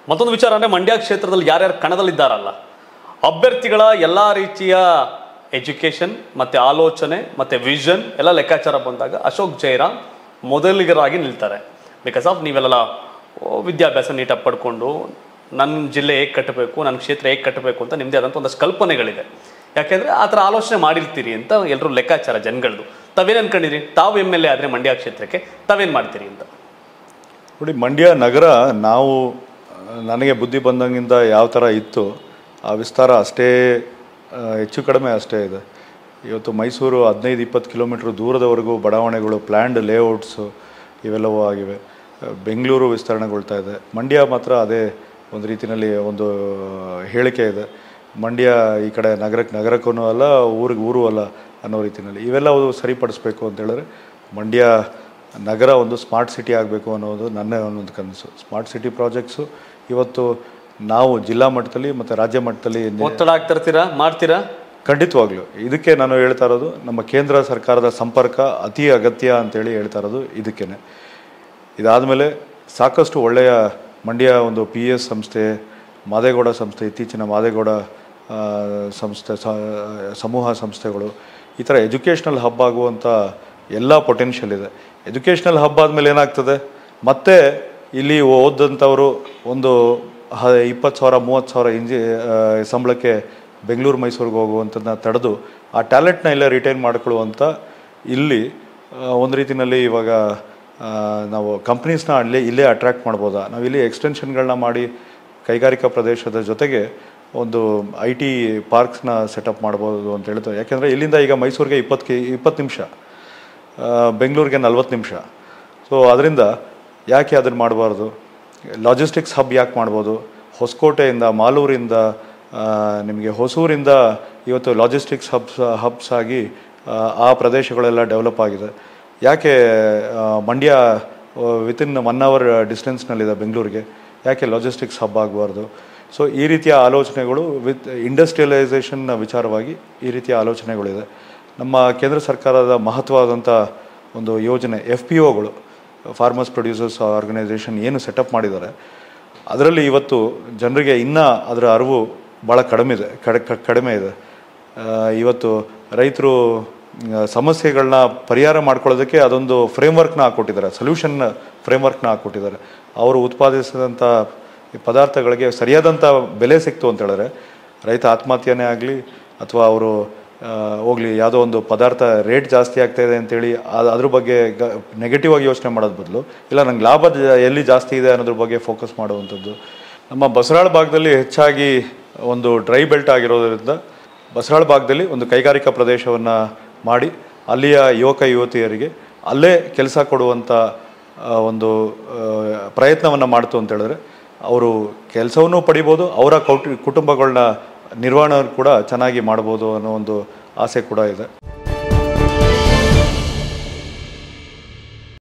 ಮತ್ತೊಂದು ವಿಚಾರ ಅಂದರೆ ಮಂಡ್ಯ ಕ್ಷೇತ್ರದಲ್ಲಿ ಯಾರ್ಯಾರು ಕಣದಲ್ಲಿದ್ದಾರಲ್ಲ ಅಭ್ಯರ್ಥಿಗಳ ಎಲ್ಲ ರೀತಿಯ ಎಜುಕೇಷನ್ ಮತ್ತು ಆಲೋಚನೆ ಮತ್ತು ವಿಷನ್ ಎಲ್ಲ ಲೆಕ್ಕಾಚಾರ ಬಂದಾಗ ಅಶೋಕ್ ಜೈರಾಮ್ ಮೊದಲಿಗರಾಗಿ ನಿಲ್ತಾರೆ ಬಿಕಾಸ್ ಆಫ್ ನೀವೆಲ್ಲ ಓ, ವಿದ್ಯಾಭ್ಯಾಸ ನೀಟಾಗಿ ಪಡ್ಕೊಂಡು ನನ್ನ ಜಿಲ್ಲೆ ಹೇಗೆ ಕಟ್ಟಬೇಕು ನನ್ನ ಕ್ಷೇತ್ರ ಹೇಗೆ ಕಟ್ಟಬೇಕು ಅಂತ ನಿಮ್ಮದೇ ಆದಂಥ ಒಂದಷ್ಟು ಕಲ್ಪನೆಗಳಿದೆ ಯಾಕೆಂದರೆ ಆ ಥರ ಆಲೋಚನೆ ಮಾಡಿರ್ತೀರಿ ಅಂತ ಎಲ್ಲರೂ ಲೆಕ್ಕಾಚಾರ ಜನಗಳದು ತಾವೇನು ಅನ್ಕೊಂಡಿರಿ ತಾವು ಎಮ್ ಎಲ್ ಎ ಆದರೆ ಮಂಡ್ಯ ಕ್ಷೇತ್ರಕ್ಕೆ ತಾವೇನು ಮಾಡ್ತೀರಿ ಅಂತ ನೋಡಿ ಮಂಡ್ಯ ನಗರ ನಾವು ಆ, ನನಗೆ ಬುದ್ಧಿ ಬಂದಂಗಿಂದ ಯಾವ ಥರ ಇತ್ತು ಆ ವಿಸ್ತಾರ ಅಷ್ಟೇ ಆ, ಹೆಚ್ಚು ಕಡಿಮೆ ಅಷ್ಟೇ ಇದೆ ಇವತ್ತು ಮೈಸೂರು ಹದಿನೈದು ಇಪ್ಪತ್ತು ಕಿಲೋಮೀಟ್ರ್ ದೂರದವರೆಗೂ ಬಡಾವಣೆಗಳು ಪ್ಲ್ಯಾಂಡ್ ಲೇಔಟ್ಸು ಇವೆಲ್ಲವೂ ಆಗಿವೆ ಆ, ಬೆಂಗಳೂರು ವಿಸ್ತರಣೆಗೊಳ್ತಾ ಇದೆ ಮಂಡ್ಯ ಮಾತ್ರ ಅದೇ ಒಂದು ರೀತಿಯಲ್ಲಿ ಒಂದು ಹೇಳಿಕೆ ಇದೆ ಮಂಡ್ಯ ಈ ಕಡೆ ನಗರಕ್ಕೆ ನಗರಕ್ಕೂ ಅಲ್ಲ ಊರಿಗೆ ಊರು ಅಲ್ಲ ಅನ್ನೋ ರೀತಿಯಲ್ಲಿ ಇವೆಲ್ಲವೂ ಸರಿಪಡಿಸ್ಬೇಕು ಅಂತ ಹೇಳಿದ್ರೆ ಮಂಡ್ಯ ನಗರ ಒಂದು ಸ್ಮಾರ್ಟ್ ಸಿಟಿ ಆಗಬೇಕು ಅನ್ನೋದು ನನ್ನ ಒಂದು ಕನಸು ಸ್ಮಾರ್ಟ್ ಸಿಟಿ ಪ್ರಾಜೆಕ್ಟ್ಸು ಇವತ್ತು ನಾವು ಜಿಲ್ಲಾ ಮಟ್ಟದಲ್ಲಿ ಮತ್ತು ರಾಜ್ಯ ಮಟ್ಟದಲ್ಲಿ ನೆ- ಒತ್ತಡ ಆಗ್ತಿರ್ತೀರಾ ಮಾಡ್ತೀರಾ ಖಂಡಿತವಾಗ್ಲೂ ಇದಕ್ಕೆ ನಾನು ಹೇಳ್ತಾ ಇರೋದು ನಮ್ಮ ಕೇಂದ್ರ ಸರ್ಕಾರದ ಸಂಪರ್ಕ ಅತಿ ಅಗತ್ಯ ಅಂತೇಳಿ ಹೇಳ್ತಾ ಇರೋದು ಇದಕ್ಕೇನೆ ಇದಾದಮೇಲೆ ಸಾಕಷ್ಟು ಒಳ್ಳೆಯ ಮಂಡ್ಯ ಒಂದು ಪಿ ಎಸ್ ಸಂಸ್ಥೆ ಮಾದೇಗೌಡ ಸಂಸ್ಥೆ ಇತ್ತೀಚಿನ ಮಾದೇಗೌಡ ಆ, ಸಂಸ್ಥೆ ಸ- ಸಮೂಹ ಸಂಸ್ಥೆಗಳು ಈ ಥರ ಎಜುಕೇಷ್ನಲ್ ಹಬ್ ಆಗುವಂಥ ಎಲ್ಲ ಪೊಟೆನ್ಷಿಯಲ್ ಇದೆ ಎಜುಕೇಷ್ನಲ್ ಹಬ್ ಆದಮೇಲೆ ಏನಾಗ್ತದೆ ಮತ್ತೆ ಇಲ್ಲಿ ಓದಂಥವರು ಒಂದು ಹ ಇಪ್ಪತ್ತು ಸಾವಿರ ಮೂವತ್ತು ಸಾವಿರ ಇಂಜಿ ಆ, ಸಂಬಳಕ್ಕೆ ಬೆಂಗಳೂರು ಮೈಸೂರಿಗೆ ಹೋಗುವಂಥದ್ದನ್ನ ತಡೆದು ಆ ಟ್ಯಾಲೆಂಟ್ನ ಎಲ್ಲ ರಿಟೈನ್ ಮಾಡ್ಕೊಳ್ಳುವಂಥ ಇಲ್ಲಿ ಆ, ಒಂದು ರೀತಿಯಲ್ಲಿ ಇವಾಗ ಆ, ನಾವು ಕಂಪ್ನೀಸ್ನ ಅಲ್ಲೇ ಇಲ್ಲೇ ಅಟ್ರ್ಯಾಕ್ಟ್ ಮಾಡ್ಬೋದಾ ನಾವು ಇಲ್ಲಿ ಎಕ್ಸ್ಟೆನ್ಷನ್ಗಳನ್ನ ಮಾಡಿ ಕೈಗಾರಿಕಾ ಪ್ರದೇಶದ ಜೊತೆಗೆ ಒಂದು ಐ ಟಿ ಪಾರ್ಕ್ಸ್ನ ಸೆಟಪ್ ಮಾಡ್ಬೋದು ಅಂತ ಹೇಳ್ತಾರೆ ಯಾಕೆಂದರೆ ಇಲ್ಲಿಂದ ಈಗ ಮೈಸೂರಿಗೆ ಇಪ್ಪತ್ತು ಕೆ ಇಪ್ಪತ್ತು ನಿಮಿಷ ಬೆಂಗಳೂರಿಗೆ ನಲ್ವತ್ತು ನಿಮಿಷ ಸೊ ಅದರಿಂದ ಯಾಕೆ ಅದನ್ನು ಮಾಡಬಾರ್ದು ಲಾಜಿಸ್ಟಿಕ್ಸ್ ಹಬ್ ಯಾಕೆ ಮಾಡ್ಬೋದು ಹೊಸಕೋಟೆಯಿಂದ ಮಾಲೂರಿಂದ ಆ, ನಿಮಗೆ ಹೊಸೂರಿಂದ ಇವತ್ತು ಲಾಜಿಸ್ಟಿಕ್ಸ್ ಹಬ್ಸ್ ಹಬ್ಸ್ ಆಗಿ ಆ, ಆ ಪ್ರದೇಶಗಳೆಲ್ಲ ಡೆವಲಪ್ ಆಗಿದೆ ಯಾಕೆ ಆ, ಮಂಡ್ಯ ವಿತಿನ್ ಒನ್ ಅವರ್ ಡಿಸ್ಟೆನ್ಸ್ನಲ್ಲಿದೆ ಬೆಂಗಳೂರಿಗೆ ಯಾಕೆ ಲಾಜಿಸ್ಟಿಕ್ಸ್ ಹಬ್ ಆಗಬಾರ್ದು ಸೊ ಈ ರೀತಿಯ ಆಲೋಚನೆಗಳು ವಿತ್ ಇಂಡಸ್ಟ್ರಿಯಲೈಸೇಷನ್ ವಿಚಾರವಾಗಿ ಈ ರೀತಿಯ ಆಲೋಚನೆಗಳಿದೆ ನಮ್ಮ ಕೇಂದ್ರ ಸರ್ಕಾರದ ಮಹತ್ವವಾದಂಥ ಒಂದು ಯೋಜನೆ ಎಫ್ ಪಿ ಒಗಳು ಫಾರ್ಮರ್ಸ್ ಪ್ರೊಡ್ಯೂಸರ್ಸ್ ಆರ್ಗನೈಸೇಷನ್ ಏನು ಸೆಟಪ್ ಮಾಡಿದ್ದಾರೆ ಅದರಲ್ಲಿ ಇವತ್ತು ಜನರಿಗೆ ಇನ್ನೂ ಅದರ ಅರಿವು ಭಾಳ ಕಡಿಮೆ ಇದೆ ಕಡೆ ಕ- ಕಡಿಮೆ ಇದೆ ಆ, ಇವತ್ತು ರೈತರು ಸಮಸ್ಯೆಗಳನ್ನ ಪರಿಹಾರ ಮಾಡ್ಕೊಳ್ಳೋದಕ್ಕೆ ಅದೊಂದು ಫ್ರೇಮ್ವರ್ಕ್ನ ಹಾಕ್ಕೊಟ್ಟಿದ್ದಾರೆ ಸೊಲ್ಯೂಷನ್ ಫ್ರೇಮ್ವರ್ಕ್ನ ಹಾಕ್ಕೊಟ್ಟಿದ್ದಾರೆ ಅವರು ಉತ್ಪಾದಿಸಿದಂಥ ಈ ಪದಾರ್ಥಗಳಿಗೆ ಸರಿಯಾದಂಥ ಬೆಲೆ ಸಿಕ್ತು ಅಂತ ಹೇಳಿದ್ರೆ ರೈತ ಆತ್ಮಹತ್ಯೆನೇ ಆಗಲಿ ಅಥವಾ ಅವರು ಹೋಗಲಿ ಯಾವುದೋ ಒಂದು ಪದಾರ್ಥ ರೇಟ್ ಜಾಸ್ತಿ ಆಗ್ತಾ ಇದೆ ಅಂತೇಳಿ ಅದು ಅದ್ರ ಬಗ್ಗೆ ನೆಗೆಟಿವ್ ಆಗಿ ಯೋಚನೆ ಮಾಡೋದು ಬದಲು ಇಲ್ಲ ನಂಗೆ ಲಾಭ ಜ- ಎಲ್ಲಿ ಜಾಸ್ತಿ ಇದೆ ಅನ್ನೋದ್ರ ಬಗ್ಗೆ ಫೋಕಸ್ ಮಾಡುವಂಥದ್ದು ನಮ್ಮ ಬಸರಾಳ ಭಾಗದಲ್ಲಿ ಹೆಚ್ಚಾಗಿ ಒಂದು ಡ್ರೈ ಬೆಲ್ಟ್ ಆಗಿರೋದ್ರಿಂದ ಬಸರಾಳ ಭಾಗದಲ್ಲಿ ಒಂದು ಕೈಗಾರಿಕಾ ಪ್ರದೇಶವನ್ನು ಮಾಡಿ ಅಲ್ಲಿಯ ಯುವಕ ಯುವತಿಯರಿಗೆ ಅಲ್ಲೇ ಕೆಲಸ ಕೊಡುವಂಥ ಆ, ಒಂದು ಪ್ರಯತ್ನವನ್ನು ಮಾಡ್ತು ಅಂತ ಹೇಳಿದ್ರೆ ಅವರು ಕೆಲಸವನ್ನು ಪಡಿಬೋದು ಅವರ ಕೌಟು ಕುಟುಂಬಗಳನ್ನ ನಿರ್ವಹಣೆ ಕೂಡ ಚೆನ್ನಾಗಿ ಮಾಡ್ಬೋದು ಅನ್ನೋ ಒಂದು ಆಸೆ ಕೂಡ ಇದೆ